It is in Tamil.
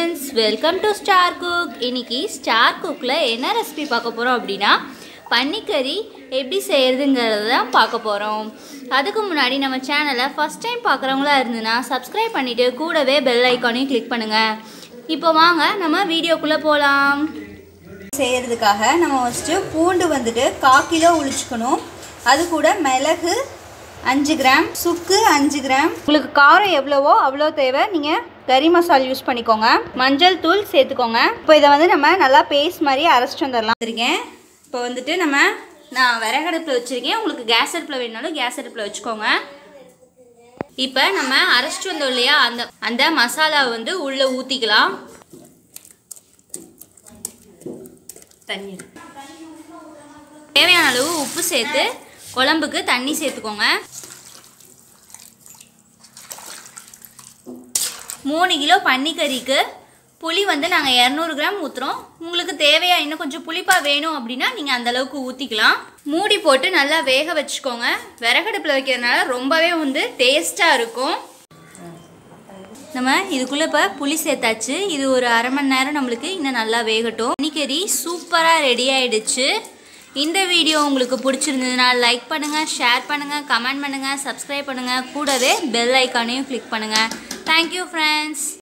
friends welcome to star cook இன்னைக்கு ஸ்டார் குக்கில் என்ன ரெசிபி பார்க்க போகிறோம் அப்படின்னா பன்னிக்கறி எப்படி செய்கிறதுங்கிறத தான் பார்க்க போகிறோம் அதுக்கு முன்னாடி நம்ம சேனலை ஃபஸ்ட் டைம் பார்க்குறவங்களா இருந்துன்னா சப்ஸ்கிரைப் பண்ணிவிட்டு கூடவே பெல் ஐக்கானையும் கிளிக் பண்ணுங்கள் இப்போ வாங்க நம்ம வீடியோக்குள்ளே போகலாம் செய்கிறதுக்காக நம்ம ஃபஸ்ட்டு பூண்டு வந்துட்டு கால் கிலோ உளிச்சுக்கணும் அது கூட மிளகு அஞ்சு கிராம் சுக்கு அஞ்சு கிராம் உங்களுக்கு காரம் எவ்வளவோ அவ்வளோ தேவை நீங்கள் கறி மசால் யூஸ் பண்ணிக்கோங்க மஞ்சள் தூள் சேர்த்துக்கோங்க இப்போ இதை வந்து நம்ம நல்லா பேஸ்ட் மாதிரி அரைச்சிட்டு வந்துடலாம் இருக்கேன் இப்போ வந்துட்டு நம்ம நான் விறகடுப்பில் வச்சுருக்கேன் உங்களுக்கு கேஸ் அடுப்பில் வேணுனாலும் கேஸ் அடுப்பில் வச்சுக்கோங்க இப்போ நம்ம அரைச்சிட்டு வந்தோம் இல்லையா அந்த அந்த மசாலாவை வந்து உள்ளே ஊற்றிக்கலாம் தண்ணி தேவையான அளவு உப்பு சேர்த்து குழம்புக்கு தண்ணி சேர்த்துக்கோங்க மூணு கிலோ பன்னிக்கறிக்கு புளி வந்து நாங்கள் இரநூறு கிராம் ஊற்றுறோம் உங்களுக்கு தேவையா இன்னும் கொஞ்சம் புளிப்பாக வேணும் அப்படின்னா நீங்கள் அந்த அளவுக்கு ஊற்றிக்கலாம் மூடி போட்டு நல்லா வேக வச்சுக்கோங்க விறகடுப்பில் வைக்கிறதுனால ரொம்பவே வந்து டேஸ்ட்டாக இருக்கும் நம்ம இதுக்குள்ளே இப்போ புளி சேர்த்தாச்சு இது ஒரு அரை மணி நேரம் நம்மளுக்கு இன்னும் நல்லா வேகட்டும் பன்னிக்கறி சூப்பராக ரெடி ஆயிடுச்சு இந்த வீடியோ உங்களுக்கு பிடிச்சிருந்ததுன்னா லைக் பண்ணுங்கள் ஷேர் பண்ணுங்கள் கமெண்ட் பண்ணுங்கள் சப்ஸ்கிரைப் பண்ணுங்கள் கூடவே பெல் ஐக்கானையும் கிளிக் பண்ணுங்கள் தேங்க்யூ ஃப்ரெண்ட்ஸ்